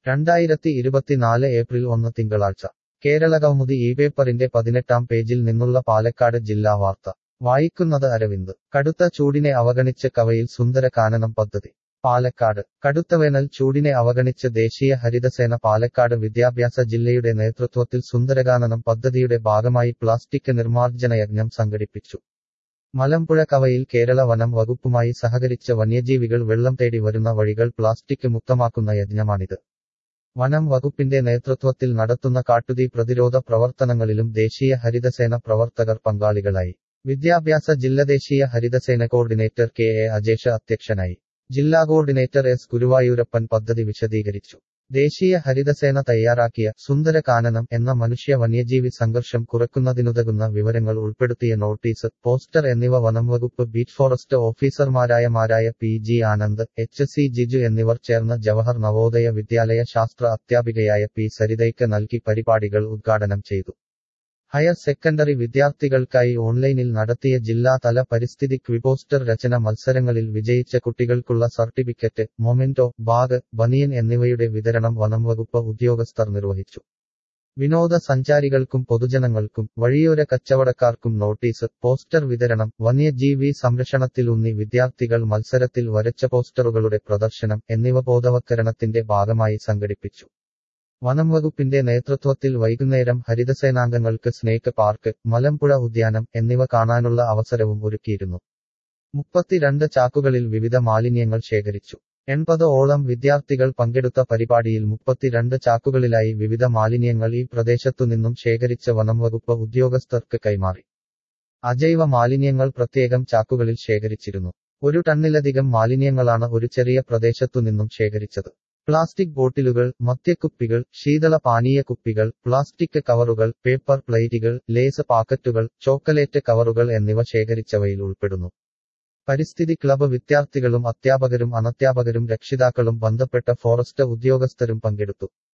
രണ്ടായിരത്തി ഇരുപത്തിനാല് ഏപ്രിൽ ഒന്ന് തിങ്കളാഴ്ച കേരളകൗമുദി ഈ പേപ്പറിന്റെ പതിനെട്ടാം പേജിൽ നിന്നുള്ള പാലക്കാട് ജില്ലാ വാർത്ത വായിക്കുന്നത് അരവിന്ദ് കടുത്ത ചൂടിനെ അവഗണിച്ച് കവയിൽ സുന്ദര കാനനം പദ്ധതി പാലക്കാട് കടുത്തവേനൽ ചൂടിനെ അവഗണിച്ച് ദേശീയ ഹരിതസേന പാലക്കാട് വിദ്യാഭ്യാസ ജില്ലയുടെ നേതൃത്വത്തിൽ സുന്ദരകാനനം പദ്ധതിയുടെ ഭാഗമായി പ്ലാസ്റ്റിക് നിർമ്മാർജ്ജന യജ്ഞം സംഘടിപ്പിച്ചു മലമ്പുഴ കവയിൽ കേരള വനം വകുപ്പുമായി സഹകരിച്ച് വന്യജീവികൾ വെള്ളം തേടി വരുന്ന വഴികൾ പ്ലാസ്റ്റിക് മുക്തമാക്കുന്ന യജ്ഞമാണിത് വനം വകുപ്പിന്റെ നേതൃത്വത്തിൽ നടത്തുന്ന കാട്ടുതീ പ്രതിരോധ പ്രവർത്തനങ്ങളിലും ദേശീയ ഹരിതസേന പ്രവർത്തകർ പങ്കാളികളായി വിദ്യാഭ്യാസ ജില്ല ദേശീയ Harithasena coordinator K A Ajesh അധ്യക്ഷനായി ജില്ലാ കോർഡിനേറ്റർ എസ് ഗുരുവായൂരപ്പൻ പദ്ധതി വിശദീകരിച്ചു ദേശീയ ഹരിതസേന തയ്യാറാക്കിയ സുന്ദര കാനനം എന്ന മനുഷ്യ വന്യജീവി സംഘർഷം കുറയ്ക്കുന്നതിനുതകുന്ന വിവരങ്ങൾ ഉൾപ്പെടുത്തിയ നോട്ടീസ് പോസ്റ്റർ എന്നിവ വനംവകുപ്പ് ബീറ്റ് ഫോറസ്റ്റ് ഓഫീസർമാരായ മാരായ P G Anand H C Jiju എന്നിവർ ചേർന്ന് ജവഹർ നവോദയ വിദ്യാലയ ശാസ്ത്ര അധ്യാപികയായ പി സരിതയ്ക്ക് നൽകി പരിപാടികൾ ഉദ്ഘാടനം ചെയ്തു ഹയർ സെക്കൻഡറി വിദ്യാർത്ഥികൾക്കായി ഓൺലൈനിൽ നടത്തിയ ജില്ലാതല പരിസ്ഥിതി ക്വിപോസ്റ്റർ രചന മത്സരങ്ങളിൽ വിജയിച്ച കുട്ടികൾക്കുള്ള സർട്ടിഫിക്കറ്റ് മൊമെന്റോ ബാഗ് ബനിയൻ എന്നിവയുടെ വിതരണം വനംവകുപ്പ് ഉദ്യോഗസ്ഥർ നിർവഹിച്ചു വിനോദസഞ്ചാരികൾക്കും പൊതുജനങ്ങൾക്കും വഴിയോര കച്ചവടക്കാർക്കും നോട്ടീസ് പോസ്റ്റർ വിതരണം വന്യജീവി സംരക്ഷണത്തിലൂന്നി വിദ്യാർത്ഥികൾ മത്സരത്തിൽ വരച്ച പോസ്റ്ററുകളുടെ പ്രദർശനം എന്നിവ ബോധവത്കരണത്തിന്റെ ഭാഗമായി സംഘടിപ്പിച്ചു വനം വകുപ്പിന്റെ നേതൃത്വത്തിൽ വൈകുന്നേരം ഹരിതസേനാംഗങ്ങൾക്ക് സ്നേക്ക് പാർക്ക് മലമ്പുഴ ഉദ്യാനം എന്നിവ കാണാനുള്ള അവസരവും ഒരുക്കിയിരുന്നു മുപ്പത്തിരണ്ട് ചാക്കുകളിൽ വിവിധ മാലിന്യങ്ങൾ ശേഖരിച്ചു എൺപത് ഓളം വിദ്യാർത്ഥികൾ പങ്കെടുത്ത പരിപാടിയിൽ മുപ്പത്തിരണ്ട് ചാക്കുകളിലായി വിവിധ മാലിന്യങ്ങൾ ഈ പ്രദേശത്തുനിന്നും ശേഖരിച്ച വനം വകുപ്പ് ഉദ്യോഗസ്ഥർക്ക് കൈമാറി അജൈവ മാലിന്യങ്ങൾ പ്രത്യേകം ചാക്കുകളിൽ ശേഖരിച്ചിരുന്നു ഒരു ടണ്ണിലധികം മാലിന്യങ്ങളാണ് ഒരു ചെറിയ പ്രദേശത്തുനിന്നും ശേഖരിച്ചത് പ്ലാസ്റ്റിക് ബോട്ടിലുകൾ മദ്യക്കുപ്പികൾ ശീതള പാനീയ കുപ്പികൾ പ്ലാസ്റ്റിക് കവറുകൾ പേപ്പർ പ്ലേറ്റുകൾ ലേസ് പാക്കറ്റുകൾ ചോക്കലേറ്റ് കവറുകൾ എന്നിവ ശേഖരിച്ചവയിൽ ഉൾപ്പെടുന്നു പരിസ്ഥിതി ക്ലബ് വിദ്യാർത്ഥികളും അധ്യാപകരും അനധ്യാപകരും രക്ഷിതാക്കളും ബന്ധപ്പെട്ട ഫോറസ്റ്റ് ഉദ്യോഗസ്ഥരും പങ്കെടുത്തു